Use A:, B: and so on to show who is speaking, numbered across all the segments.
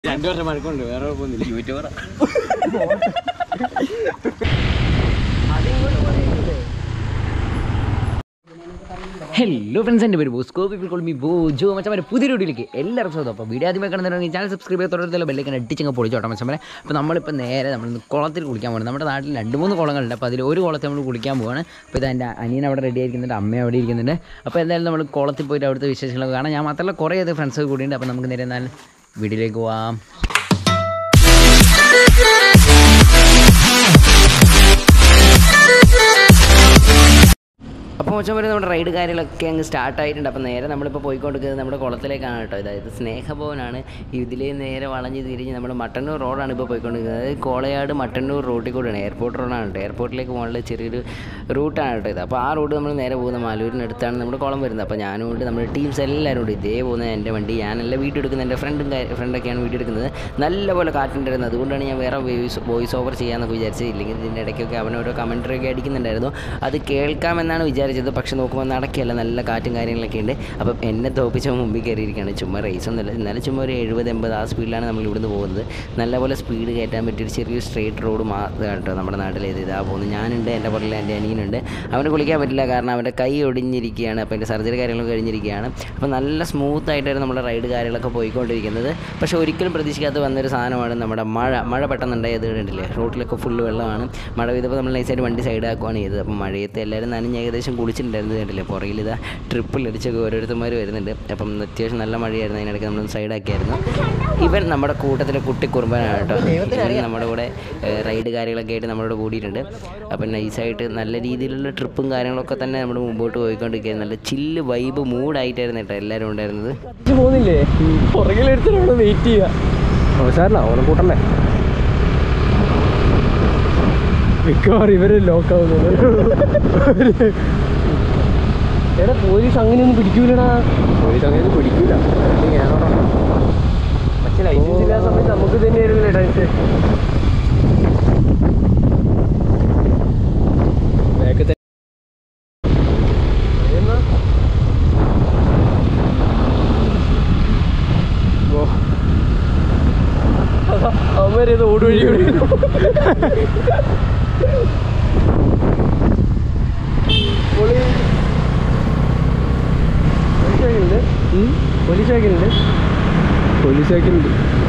A: രണ്ടു വർഷം മഴക്കുണ്ട് വേറെ കുഴപ്പമൊന്നുമില്ല യൂട്യൂബർ ഹലോ ഫ്രണ്ട്സ് എൻ്റെ പേര് Bosco people call me Bojo മച്ചമാരെ പുതിയ വീഡിയോയിലേക്ക് എല്ലാവർക്കും സ്വാഗതം അപ്പോൾ വീഡിയോ ആദ്യമായി കാണുന്നുണ്ടെങ്കിൽ ചാനൽ സബ്സ്ക്രൈബ് ചെയ്ത് തുടർന്നുള്ള ബെല്ലേക്ക് അടിച്ചങ്ങ് പൊളിച്ചോട്ടെ മച്ചമാരെ അപ്പോൾ നമ്മളിപ്പോൾ നേരെ നമ്മൾ ഇന്ന് കുളത്തിൽ കുളിക്കാൻ പോകുന്നത് നമ്മുടെ നാട്ടിൽ രണ്ട് മൂന്ന് കുളങ്ങളുണ്ട് അപ്പോൾ അതിൽ ഒരു കുളത്തിൽ നമ്മൾ കുളിക്കാൻ പോവാണ് അപ്പോൾ ഇത് എൻ്റെ അനിയൻ അവിടെ റെഡി ആയിരിക്കുന്നുണ്ട് അമ്മ അവിടെ ഇരിക്കുന്നുണ്ട് അപ്പോൾ എന്തായാലും നമ്മൾ കുളത്തിൽ പോയിട്ട് അവിടുത്തെ വിശേഷങ്ങളൊക്കെ കാണാം ഞാൻ മാത്രമല്ല കുറേ അധികം ഫ്രണ്ട്സ് കൂടിയുണ്ട് അപ്പോൾ നമുക്ക് നേരെ എന്നാൽ വീഡിയോയിലേക്ക് പോവാം അപ്പോൾ മോശം വരെ നമ്മുടെ റൈഡ് കാര്യങ്ങളൊക്കെ അങ്ങ് സ്റ്റാർട്ട് ആയിട്ടുണ്ട് അപ്പോൾ നേരെ നമ്മളിപ്പോൾ പോയിക്കൊണ്ടിരിക്കുന്നത് നമ്മുടെ കുളത്തിലേക്കാണ് കേട്ടോ അതായത് സ്നേഹഭവനാണ് ഇതിലേ നേരെ വളഞ്ഞ് തിരിഞ്ഞ് നമ്മുടെ മട്ടന്നൂർ റോഡാണ് ഇപ്പോൾ പോയിക്കൊണ്ടിരിക്കുന്നത് അതായത് കോളയാട് മട്ടന്നൂർ റോഡിൽ കൂടെയാണ് എയർപോർട്ട് റോഡാണ് കേട്ടോ എയർപോർട്ടിലേക്ക് പോകാനുള്ള ചെറിയൊരു റൂട്ടാണ് കേട്ടോ ഇത് അപ്പോൾ ആ റൂട്ട് നമ്മൾ നേരെ പോകുന്ന മാലൂരിനടുത്താണ് നമ്മുടെ കുളം വരുന്നത് അപ്പോൾ ഞാനും ഉണ്ട് നമ്മുടെ ടീംസ് എല്ലാവരും ഉണ്ട് ഇതേ പോകുന്ന എൻ്റെ വണ്ടി ഞാനല്ല വീഡിയോ എടുക്കുന്നത് എൻ്റെ ഫ്രണ്ടും ഫ്രണ്ടൊക്കെയാണ് വീഡിയോ എടുക്കുന്നത് നല്ലപോലെ കാറ്റുണ്ടായിരുന്നു അതുകൊണ്ടാണ് ഞാൻ വേറെ വോയിസ് വോയിസ് ഓവർ ചെയ്യാമെന്നൊക്കെ വിചാരിച്ചത് ഇല്ലെങ്കിൽ ഇതിൻ്റെ ഇടയ്ക്കൊക്കെ അവൻ ഓരോ കമൻറ്ററി ഒക്കെ അടിക്കുന്നുണ്ടായിരുന്നു അത് കേൾക്കാമെന്നാണ് വിചാരിച്ചത് പക്ഷെ നോക്കുമ്പോൾ നടക്കുകയല്ല നല്ല കാറ്റും കാര്യങ്ങളൊക്കെ ഉണ്ട് അപ്പം എന്നെ തോപ്പിച്ച മുമ്പിൽ കയറിയിരിക്കുകയാണ് ചുമ്മാ റേസ് ഒന്നുമില്ല എന്നാലും ചുമ്മാ ഒരു എഴുപത് എൺപത് ആ സ്പീഡിലാണ് നമ്മൾ ഇവിടുന്ന് പോകുന്നത് നല്ലപോലെ സ്പീഡ് കയറ്റാൻ പറ്റിയൊരു ചെറിയൊരു സ്ട്രേറ്റ് റോഡ് മാത്രം കേട്ടോ നമ്മുടെ നാട്ടിലേത് ഇതാ പോകുന്നത് ഞാനുണ്ട് എൻ്റെ പുറകിൽ എൻ്റെ അനിയനുണ്ട് അവന് കുളിക്കാൻ പറ്റില്ല കാരണം അവൻ്റെ കൈ ഒടിഞ്ഞിരിക്കുകയാണ് അപ്പോൾ എൻ്റെ സർജറി കാര്യങ്ങളൊക്കെ കഴിഞ്ഞിരിക്കുകയാണ് അപ്പോൾ നല്ല സ്മൂത്ത് ആയിട്ടായിരുന്നു നമ്മുടെ റൈഡ് കാര്യങ്ങളൊക്കെ പോയിക്കൊണ്ടിരിക്കുന്നത് പക്ഷേ ഒരിക്കലും പ്രതീക്ഷിക്കാത്ത വന്നൊരു സാധനമാണ് നമ്മുടെ മഴ മഴ പെട്ടെന്നുണ്ടായത് കണ്ടില്ലേ റോഡിലൊക്കെ ഫുള്ള് വെള്ളമാണ് മഴ പെയ്തപ്പോൾ നമ്മൾ നൈസായിട്ട് വണ്ടി സൈഡാക്കുവാണ് ചെയ്തത് അപ്പോൾ മഴയത്ത് എല്ലാവരും നനഞ്ഞ് ഏകദേശം കുളിച്ചിട്ടുണ്ടായിരുന്നത് കണ്ടില്ലേ പുറകിൽ ഇതാ ട്രിപ്പിൽ അടിച്ചൊക്കെ ഓരോരുത്തന്മാർ വരുന്നുണ്ട് അപ്പം അത്യാവശ്യം നല്ല മഴയായിരുന്നു അതിനിടയ്ക്ക് നമ്മൾ സൈഡാക്കിയായിരുന്നു ഇവൻ നമ്മുടെ കൂട്ടത്തിലെ കുട്ടി കുറുമ്പനാണ് കേട്ടോ ഇവൻ നമ്മുടെ കൂടെ റൈഡ് കാര്യങ്ങളൊക്കെ ആയിട്ട് നമ്മുടെ കൂടെ കൂടിയിട്ടുണ്ട് അപ്പം നൈസായിട്ട് നല്ല രീതിയിലുള്ള ട്രിപ്പും കാര്യങ്ങളൊക്കെ തന്നെ നമ്മൾ മുമ്പോട്ട് പോയിക്കൊണ്ടിരിക്കുകയായിരുന്നു നല്ല ചില്ല് വൈബ് മൂഡായിട്ടായിരുന്നു കേട്ടോ എല്ലാവരും ഉണ്ടായിരുന്നത്
B: പോകുന്നില്ലേ പുറകിലെടുത്തിട്ട് അവിടെ വെയിറ്റ് ചെയ്യുക അവസാരണ ഓണം കൂട്ടണ്ടേ മിക്കവാറും ഇവര് ലോക്കാവുന്നത് എടാ പോലീസ് അങ്ങനെയൊന്നും പിടിക്കൂലടാ പോലീസ് അങ്ങനെയൊന്നും പിടിക്കൂല പക്ഷെ ലൈസൻസ് ഇല്ലാത്ത സമയത്ത് നമുക്ക് തന്നെയായിരുന്നു ലൈസൻസ് ബാക്കത്തെ ഓ അവന്മാരേത് ഓടുവഴി പോലീസ് വാക്കിലുണ്ട് പോലീസ് വാക്കിലുണ്ട്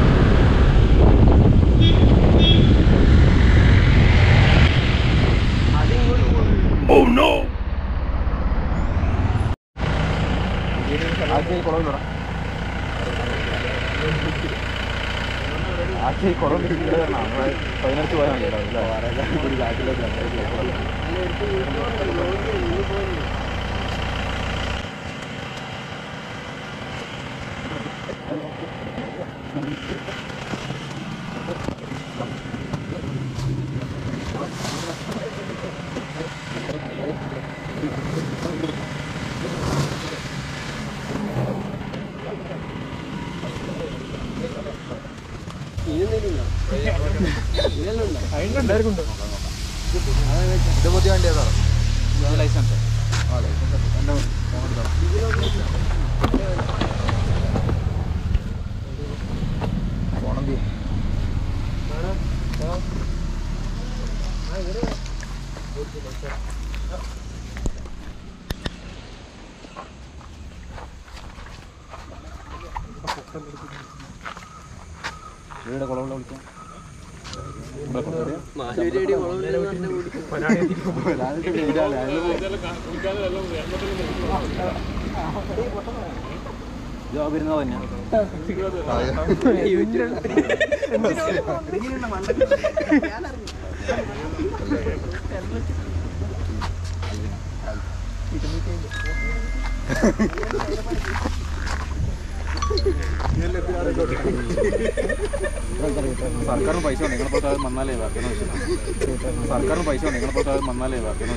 C: ഇത് പുതിയ വണ്ടിയാ സാർ ലൈസൻസ് പോണെന്തി ഇവിടെ കുളമുള്ള വിളിക്കാം വരുന്നത് തന്നെ സർക്കാരിന് പൈസ ഉണ്ട് നിങ്ങളെ പോലത്തെ ആരും വന്നാലേ ബാക്കിയെന്ന് വെച്ചാൽ സർക്കാരിന് പൈസ ഉണ്ട് നിങ്ങളെ പോലത്തെ ആരും വന്നാലേ ബാക്കിയെന്ന്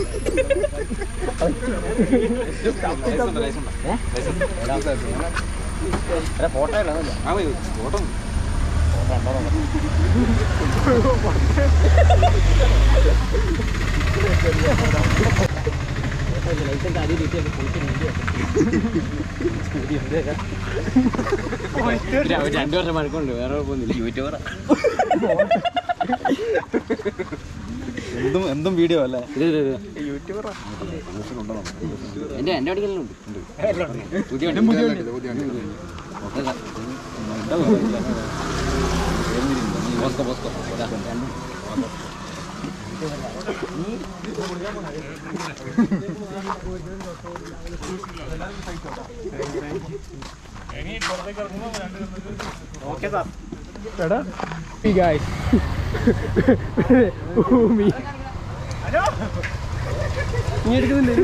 C: വെച്ചാൽ ഫോട്ടോ ആ മതി ഫോട്ടോ
A: രണ്ടു വർഷം മഴക്കുണ്ട് വേറെ കുഴപ്പമൊന്നുമില്ല യൂട്യൂബറാ
C: എന്തും എന്തും വീഡിയോ അല്ലേ
A: ഇത് ഇത് ഇത്. എൻ്റെ എൻ്റെ വണ്ടിക്കെല്ലാം ഉണ്ട് പുതിയ വണ്ടി ബോസ്കോ ബോസ്കോ ഇതാ, രണ്ടും.
B: എടാ ഈ ഗായ് ഭൂമി നീ എടുക്കുന്നില്ലേ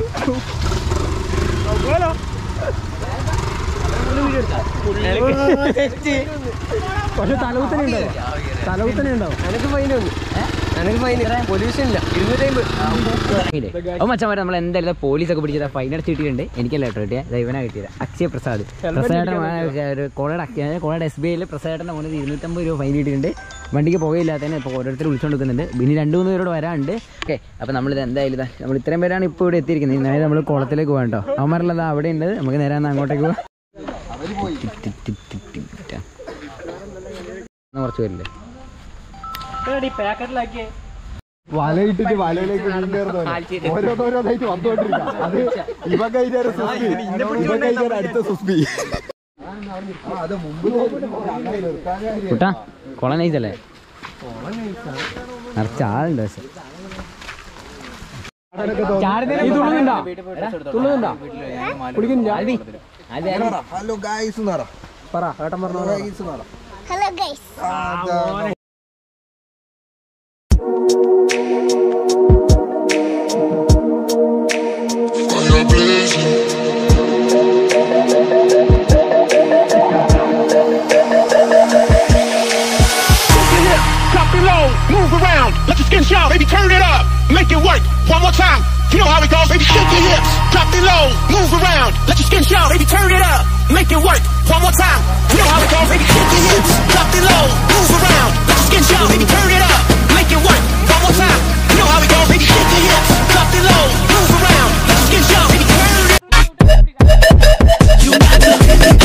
B: പക്ഷെ തലകുത്തനെ ഉണ്ടാവും തലകുത്തനെ ഉണ്ടാവും എനിക്ക് ഫൈൻ വന്നു എനിക്ക് ഫൈൻ പൊല്യൂഷൻ ഇല്ല ഇരുന്നൂറ്റമ്പത്
A: അപ്പോൾ മച്ചന്മാരെ നമ്മൾ എന്തായാലും പോലീസൊക്കെ പിടിച്ചത് ഫൈൻ അടിച്ച് കിട്ടിയിട്ടുണ്ട് എനിക്കല്ല കേട്ടോ കിട്ടിയ ദൈവനാ കിട്ടിയത് അക്ഷയ പ്രസാദ് പ്രസാദയുടെ ഒരു കോളയുടെ അക്ഷയ കോളയുടെ എസ് ബി ഐയിൽ പ്രസാദയുടെ മോനെ ഇരുന്നൂറ്റമ്പത് രൂപ ഫൈൻ കിട്ടിയിട്ടുണ്ട് വണ്ടിക്ക് പുകയില്ലാത്തതിന് ഇപ്പോൾ ഓരോരുത്തർ വിളിച്ചുകൊണ്ട് നിൽക്കുന്നുണ്ട് ഇനി രണ്ട് മൂന്ന് പേരോട് വരാനുണ്ട് ഓക്കെ അപ്പോൾ നമ്മളിത് എന്തായാലും ഇതാ നമ്മൾ ഇത്രയും പേരാണ് ഇപ്പോൾ ഇവിടെ എത്തിയിരിക്കുന്നത് ഇന്നായത് നമ്മൾ കുളത്തിലേക്ക് പോകാം കേട്ടോ അവന്മാരുള്ളത് അവിടെ ഉണ്ട് നമുക്ക് നേരെ ഒന്ന് അങ്ങോട്ടേക്ക് പോകാം കുറച്ച് പേരില്ലേ
D: വലയിട്ടിട്ട് വലയിലേക്ക് മുന്നേറുന്നവന് ഓരോന്നോരോന്നായിട്ട് വന്നുകൊണ്ടിരിക്കാം അത് ഇവ കഴിഞ്ഞാൽ സുസ്ബി ഇവ കഴിഞ്ഞാൽ അടുത്ത സുസ്ബി അത് മുമ്പ് അങ്ങനെ നിർത്താനേ
A: കുട്ടാ കുളം നൈസല്ലേ നിറച്ച് ആളുണ്ട് പക്ഷെ
B: നീ തുള്ളുന്നുണ്ടോ തുള്ളുന്നുണ്ടോ കുടിക്കുന്നില്ല
D: ഹലോ ഗായ്സ് പറ
B: പറ ഏട്ടൻ പറഞ്ഞോ
D: ഗായ്സ് പറ
E: Hello guys.
F: Drop it low, move around, let your skin shout, baby, turn it up, make it work. One more time, you know how it goes, baby, shake your hips. Drop it low, move around, let your skin shout, baby, turn it up, make it work. One more time, you know how it goes, baby, shake your hips. Drop it low, move around, let your skin shout, baby, turn it up, make it work. One more time, you know how it goes, baby, shake your hips. Drop it low, move around, let your skin shout, baby, turn it up. You got to.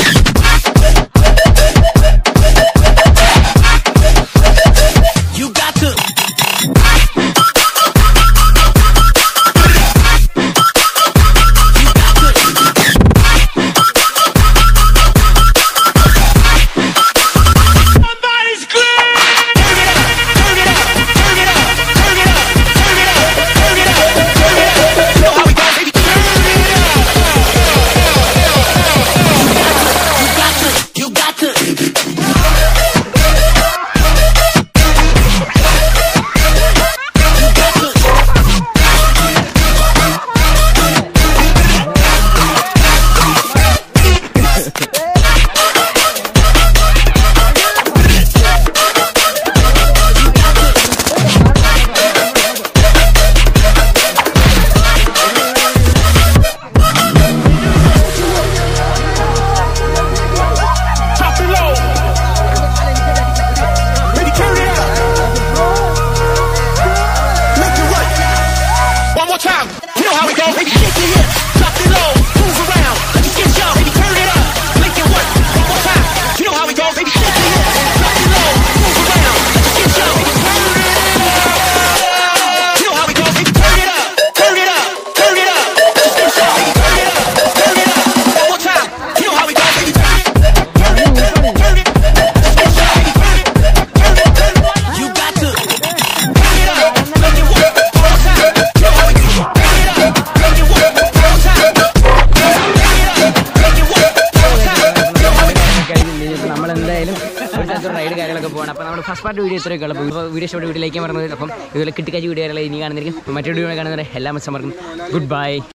F: You got to. Somebody's clear! Turn it up, turn it up, turn it up, turn it up, turn it up, turn it up, turn it up. You know how we go, baby. Turn it up. You got to, you got to. Drop it low. Baby, turn it up. Make it work. One more time. You know how we go. Baby, shake your hips. Drop it low. Move around. Let your skin show. Baby, turn it up. Make it work. One more time. You know how we go. Baby, shake your hips. Drop it low. Move around. Let your skin show. Baby, turn it up. You know how we go. Baby, turn it up. Turn it up. Turn it up. Let your skin show. Baby, turn it up. Turn it up. One more time. You know how we go. Baby, turn it. Turn it. Turn it. Let your skin show. Baby, turn it. Turn it. Turn it. You got to. Turn it up. Make it work. One more time. You know how we do. Turn it up. Make it work. One more time. Turn it up. Make it work. One more time. You know how we do.
A: നമ്മൾ എന്തായാലും ഒരു സ്ഥലത്ത് ride കാര്യങ്ങളൊക്കെ പോകണം അപ്പോൾ നമ്മുടെ first part video ഇത്രയൊക്കെ ഉള്ളൂ അപ്പോൾ വീഡിയോ ഷോട്ട് വീഡിയോയിലേക്ക് പറഞ്ഞത് അപ്പം ഇതുപോലെ കിട്ടിക്കാച്ച് വീഡിയോ ഇനി കാണുന്നിരിക്കും മറ്റൊരു വീഡിയോ കാണുന്നവരെ എല്ലാ മത്സരം ഗുഡ് ബൈ